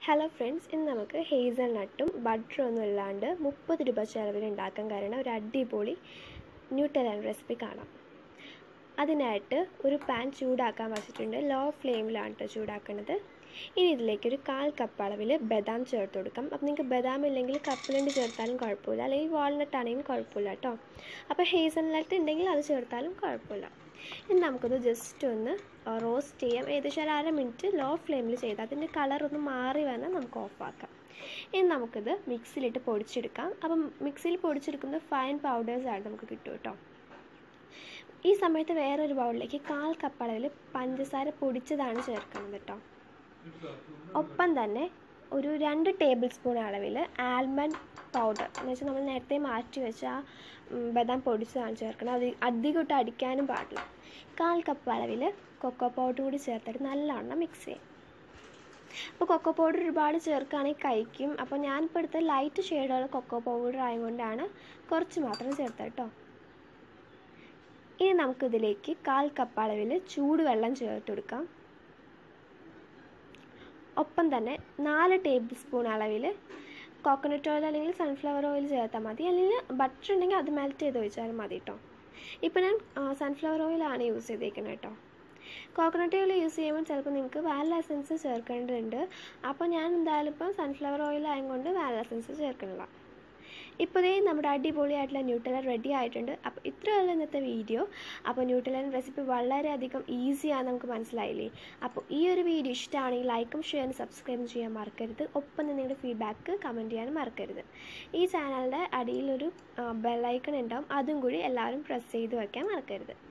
hello friends ഇന്ന് നമുക്ക് Hazel നട്ടും ബട്ടറും ഒന്നും ഇല്ലാണ്ട് മുപ്പത് രൂപ ചിലവിൽ ഉണ്ടാക്കാൻ കാരണം ഒരു അടിപൊളി ന്യൂട്ടലൻ റെസിപ്പി കാണാം അതിനായിട്ട് ഒരു പാൻ ചൂടാക്കാൻ വെച്ചിട്ടുണ്ട് ലോ ഫ്ലെയിമിലാണ് കേട്ടോ ചൂടാക്കുന്നത് ഇനി ഇതിലേക്ക് ഒരു കാൽ കപ്പ് അളവിൽ ബദാം ചേർത്ത് കൊടുക്കാം അപ്പോൾ നിങ്ങൾക്ക് ബദാം ഇല്ലെങ്കിൽ കപ്പലണ്ടി ചേർത്താലും കുഴപ്പമില്ല അല്ലെങ്കിൽ വാൾനട്ട് ആണെങ്കിലും കുഴപ്പമില്ല കേട്ടോ അപ്പോൾ ഹേസൽ നട്ട് ഉണ്ടെങ്കിൽ അത് ചേർത്താലും കുഴപ്പമില്ല ഇനി നമുക്കത് ജസ്റ്റ് ഒന്ന് റോസ്റ്റ് ചെയ്യാം ഏകദേശം ഒരു അര മിനിറ്റ് ലോ ഫ്ലെയിമിൽ ചെയ്ത് അതിൻ്റെ കളർ ഒന്ന് മാറി വന്നാൽ നമുക്ക് ഓഫാക്കാം ഇനി നമുക്കിത് മിക്സിയിലിട്ട് പൊടിച്ചെടുക്കാം അപ്പം മിക്സിയിൽ പൊടിച്ചെടുക്കുന്ന ഫൈൻ പൗഡേഴ്സാണ് നമുക്ക് കിട്ടും കേട്ടോ ഈ സമയത്ത് വേറൊരു ബൗളിലേക്ക് കാൽ കപ്പ് അളവിൽ പഞ്ചസാര പൊടിച്ചതാണ് ചേർക്കുന്നത് കേട്ടോ ഒപ്പം തന്നെ ഒരു രണ്ട് ടേബിൾ സ്പൂൺ അളവിൽ ആൽമണ്ട് പൗഡർ എന്ന് വെച്ചാൽ നമ്മൾ നേരത്തെ മാറ്റി വെച്ച ആ ബദാം പൊടിച്ചതാണ് ചേർക്കണം അത് അധികം ഇട്ട് അടിക്കാനും പാടില്ല കാൽ കപ്പ് അളവിൽ കൊക്കോ പൗഡർ കൂടി ചേർത്തിട്ട് നല്ലവണ്ണം മിക്സ് ചെയ്യും അപ്പോൾ കൊക്കോ പൗഡർ ഒരുപാട് ചേർക്കുകയാണെങ്കിൽ കഴിക്കും അപ്പോൾ ഞാനിപ്പോൾ എടുത്ത ലൈറ്റ് ഷെയ്ഡുള്ള കൊക്കോ പൗഡർ ആയതുകൊണ്ടാണ് കുറച്ച് മാത്രം ചേർത്തത് കേട്ടോ ഇനി നമുക്കിതിലേക്ക് കാൽ കപ്പ് അളവിൽ ചൂടുവെള്ളം ചേർത്ത് കൊടുക്കാം ഒപ്പം തന്നെ നാല് ടേബിൾ സ്പൂൺ അളവിൽ കോക്കനട്ട് ഓയിൽ അല്ലെങ്കിൽ സൺഫ്ലവർ ഓയിൽ ചേർത്താൽ മതി അല്ലെങ്കിൽ ബട്ടർ ഉണ്ടെങ്കിൽ അത് മെൽറ്റ് ചെയ്ത് ഒഴിച്ചാലും മതി കേട്ടോ ഇപ്പോൾ ഞാൻ സൺഫ്ലവർ ഓയിലാണ് യൂസ് ചെയ്തേക്കുന്നത് കേട്ടോ കോക്കനട്ട് ഓയിൽ യൂസ് ചെയ്യുമ്പോൾ ചിലപ്പോൾ നിങ്ങൾക്ക് വാനില എസൻസ് ചേർക്കേണ്ടതുണ്ട് അപ്പോൾ ഞാൻ എന്തായാലും ഇപ്പം സൺഫ്ലവർ ഓയിൽ ആയതുകൊണ്ട് വാനില എസൻസ് ചേർക്കണില്ല ഇപ്പോൾ ദേ നമ്മുടെ അടിപൊളിയായിട്ടുള്ള ന്യൂട്ടലൻ റെഡി ആയിട്ടുണ്ട് അപ്പോൾ ഇത്രയുള്ള ഇന്നത്തെ വീഡിയോ അപ്പോൾ ന്യൂട്ടലൻ റെസിപ്പി വളരെയധികം ഈസിയാണ് നമുക്ക് മനസ്സിലായില്ലേ അപ്പോൾ ഈ ഒരു വീഡിയോ ഇഷ്ടമാണെങ്കിൽ ലൈക്കും ഷെയറും സബ്സ്ക്രൈബും ചെയ്യാൻ മറക്കരുത് ഒപ്പം നിങ്ങളുടെ ഫീഡ്ബാക്ക് കമൻറ്റ് ചെയ്യാനും മറക്കരുത് ഈ ചാനലിൻ്റെ അടിയിലൊരു ബെല്ലൈക്കൺ ഉണ്ടാവും അതും കൂടി എല്ലാവരും പ്രസ് ചെയ്ത് വയ്ക്കാൻ മറക്കരുത്